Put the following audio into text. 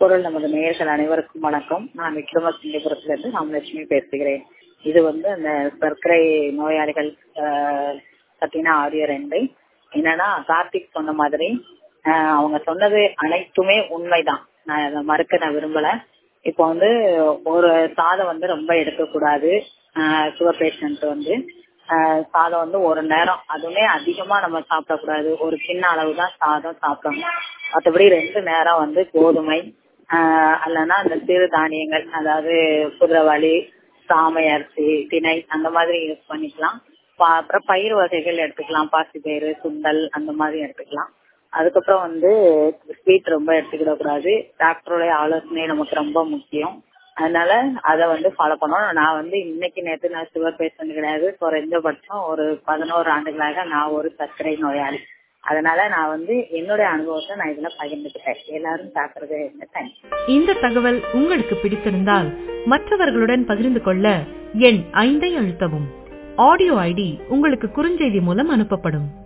குரல் நமது நேயர்கள் அனைவருக்கும் வணக்கம் நான் விக்ரமசிங்கபுரத்திலிருந்து ராமலட்சுமி பேசுகிறேன் இது வந்து அந்த சர்க்கரை நோயாளிகள் ஆஹ், பத்தின ஆடியோ ரெண்டு என்னன்னா கார்த்திக் சொன்ன மாதிரி ஆஹ், அவங்க சொன்னது அனைத்துமே உண்மைதான் நான் அதை மறுக்க நான் விரும்பல இப்போ வந்து ஒரு சாதம் வந்து ரொம்ப எடுக்கக்கூடாது சுகர் பேஷண்ட் வந்து ஆஹ், சாதம் வந்து ஒரு நேரம் அதுவுமே அதிகமா நம்ம சாப்பிடக்கூடாது ஒரு சின்ன அளவு தான் சாதம் சாப்பிடணும் மற்றபடி ரெண்டு நேரம் வந்து கோதுமை ஆஹ், அல்லனா அந்த சிறு தானியங்கள் அதாவது குதிரவாளி சாமை அரிசி திணை அந்த மாதிரி யூஸ் பண்ணிக்கலாம் பா- அப்புறம் பயிர் வகைகள் எடுத்துக்கலாம் பாசிப்பயிறு சுண்டல் அந்த மாதிரி எடுத்துக்கலாம் அதுக்கப்புறம் வந்து ஸ்வீட் ரொம்ப எடுத்துக்கிட கூடாது டாக்டருடைய ஆலோசனை நமக்கு ரொம்ப முக்கியம் அதனால அதை வந்து ஃபாலோ பண்ணணும் நான் வந்து இன்னைக்கு நேற்று நான் சுகர் பேஷண்ட் கிடையாது குறைஞ்சபட்சம் ஒரு பதினோரு ஆண்டுகளாக நான் ஒரு சர்க்கரை நோயாளி அதனால நான் வந்து என்னுடைய அனுபவத்தை நான் இதுல பகிர்ந்துக்கிட்டேன் எல்லாரும் சாப்பிடுறது தேங்க்ஸ் இந்த தகவல் உங்களுக்கு பிடித்திருந்தால் மற்றவர்களுடன் பகிர்ந்து கொள்ள எண் ஐந்தை அழுத்தவும் ஆடியோ ஐடி உங்களுக்கு குறுஞ்செய்தி மூலம் அனுப்பப்படும்